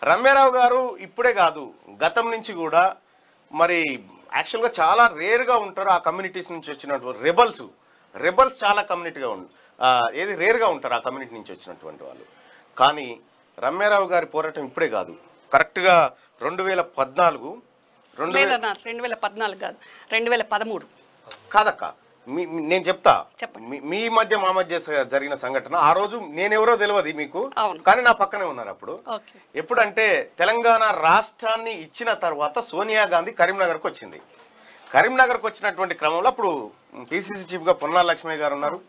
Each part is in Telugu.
రమ్యారావు గారు ఇప్పుడే కాదు గతం నుంచి కూడా మరి యాక్చువల్గా చాలా రేర్గా ఉంటారు ఆ కమ్యూనిటీస్ నుంచి వచ్చినటువంటి రెబల్స్ రెబల్స్ చాలా కమ్యూనిటీగా ఉం ఆ, ఏది రేర్గా ఉంటారు ఆ కమ్యూనిటీ నుంచి వచ్చినటువంటి వాళ్ళు కానీ రమ్యారావు గారి పోరాటం ఇప్పుడే కాదు కరెక్ట్గా రెండు వేల పద్నాలుగు రెండు వే- లేదన్న రెండు వేల పద్నాలుగు కాదు రెండు వేల పదమూడు కాదక్క మీ మీ- నేను చెప్తా చెప్పండి. మీ- మీ మధ్య మా మధ్య స- జరిగిన సంఘటన ఆ రోజు నేనెవరో తెలియదు మీకు అవును. కానీ నా పక్కనే ఉన్నారు అప్పుడు ఓకే ఎప్పుడంటే తెలంగాణ రాష్ట్రాన్ని ఇచ్చిన తర్వాత సోనియా గాంధీ కరీంనగర్కి వచ్చింది కరీంనగర్కి వచ్చినటువంటి క్రమంలో అప్పుడు పిసిసి చీఫ్గా పొన్నాల లక్ష్మయ్య గారు ఉన్నారు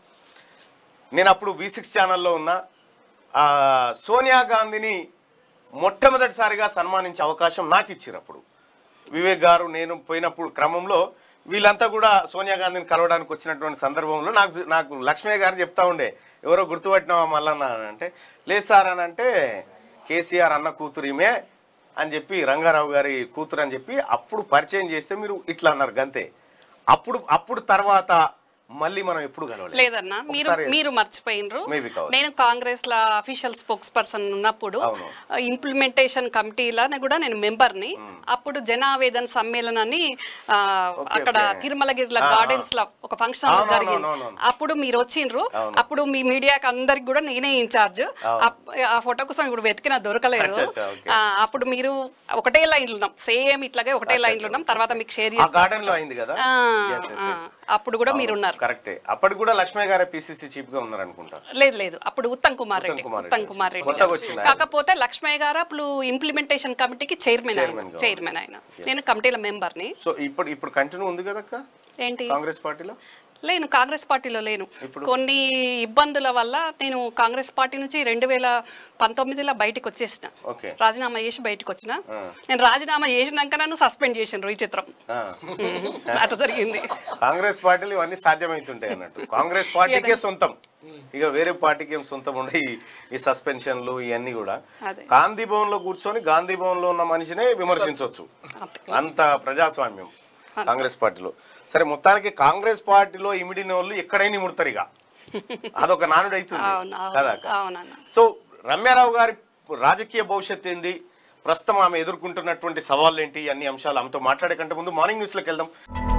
నేను అప్పుడు వి సిక్స్ ఛానల్లో ఉన్నా ఆ, సోనియా గాంధీని మొట్టమొదటిసారిగా సన్మానించే అవకాశం నాకు ఇచ్చారు అప్పుడు వివేక్ గారు నేను పోయినప్పుడు క్రమంలో వీళ్ళంతా కూడా సోనియా గాంధీని కలవడానికి వచ్చినటువంటి సందర్భంలో నాకు నాకు లక్ష్మయ్య గారు చెప్తా ఉండే ఎవరో గుర్తుపట్టినావా మల్లన్న అని అంటే లేదు సార్ అని అంటే కేసీఆర్ అన్న కూతురు ఈమె అని చెప్పి రంగారావు గారి కూతురు అని చెప్పి అప్పుడు పరిచయం చేస్తే మీరు ఇట్లా అన్నారు గంతే అప్పుడు అప్పుడు తర్వాత మళ్ళీ మనం ఎప్పుడు కలవలేదు లేదన్న మీరు ఒకసారి- మీరు మర్చిపోయినరు Maybe కావచ్చు. నేను కాంగ్రెస్ లా అఫీషియల్ స్పోక్స్ పర్సన్ ఉన్నప్పుడు అవును. ఇంప్లిమెంటేషన్ కమిటీలో కూడా నేను మెంబర్ని అప్పుడు జనావేదన సమ్మేళనాన్ని ఆ, ఓకే, అక్కడ ఓకే. తిరుమలగిరిల ఆ, ఆ. గార్డెన్స్ లో ఒక ఫంక్షన్ అవును, అవును, జరిగింది అవును, అవును. అప్పుడు మీరు వచ్చిండ్రు అవును. అప్పుడు మీ మీడియాకి అందరికి కూడా నేనే ఇన్ఛార్జ్ ఆ ఫోటో కోసం ఇప్పుడు వెతికినా దొరకలేదు అచ్చా, అచ్చా, ఓకే. ఆ, అప్పుడు మీరు ఒకటే లైన్లు ఉన్నాం సేమ్ ఇట్లాగే ఒకటే లైన్లు ఉన్నాం తర్వాత మీకు షేర్ ఆ చేస్తాం గార్డెన్ లో అయింది కదా ఆ, Yes, yes, ఆ, yes. అప్పుడు కూడా మీరు ఉన్నారు కరెక్టే అప్పటికి కూడా లక్ష్మయ్య గారే పిసిసి చీఫ్ గా ఉన్నారు అనుకుంటా లేదు లేదు అప్పుడు ఉత్తమ్ కుమార్ రెడ్డి కుమార్ ఉత్తమ్ రెడ్డి. కుమార్ రెడ్డి కొత్తగా గారు. వచ్చిన ఆయన. కాకపోతే లక్ష్మయ్య గారు అప్పుడు ఇంప్లిమెంటేషన్ కమిటీకి చైర్మన్ ఆయన Chairman గా చైర్మన్ ఆయన నేను కమిటీల మెంబర్ని సో ఇప్పుడు ఇప్పుడు కంటిన్యూ ఉంది కదా అక్క ఏంటి కాంగ్రెస్ పార్టీలో లేను కాంగ్రెస్ పార్టీలో లేను కొన్ని ఇబ్బందుల వల్ల నేను కాంగ్రెస్ పార్టీ నుంచి రెండు వేల పంతొమ్మిదిలో బయటకు వచ్చేసిన ఓకే రాజీనామా చేసి బయటకు వచ్చిన నేను రాజీనామా చేసినాక నన్ను సస్పెండ్ చేసిండ్రు ఈ చిత్రం ఆ. అట్లా జరిగింది కాంగ్రెస్ పార్టీలు ఇవన్నీ సాధ్యమవుతుంటాయి అన్నట్టు కాంగ్రెస్ పార్టీకే సొంతం ఇక వేరే పార్టీకి ఏం సొంతం ఉండే ఈ- ఈ సస్పెన్షన్లు ఇవన్నీ కూడా అదే. గాంధీ భవన్ లో కూర్చొని గాంధీ భవన్ లో ఉన్న మనిషినే విమర్శించవచ్చు అంత ప్రజాస్వామ్యం కాంగ్రెస్ పార్టీలో సరే మొత్తానికి కాంగ్రెస్ పార్టీలో ఇమిడిన వాళ్ళు ఎక్కడైనా ఇముడతారు ఇక అదొక నానుడు అవుతుంది అవును కదా అవును అక్క? అవునన్న సో రమ్యారావు గారి రాజకీయ భవిష్యత్ ఏంది ప్రస్తుతం ఆమె ఎదుర్కొంటున్నటువంటి సవాళ్ళు ఏంటి అన్ని అంశాలు ఆమెతో మాట్లాడే కంటే ముందు మార్నింగ్ న్యూస్లోకి వెళ్దాం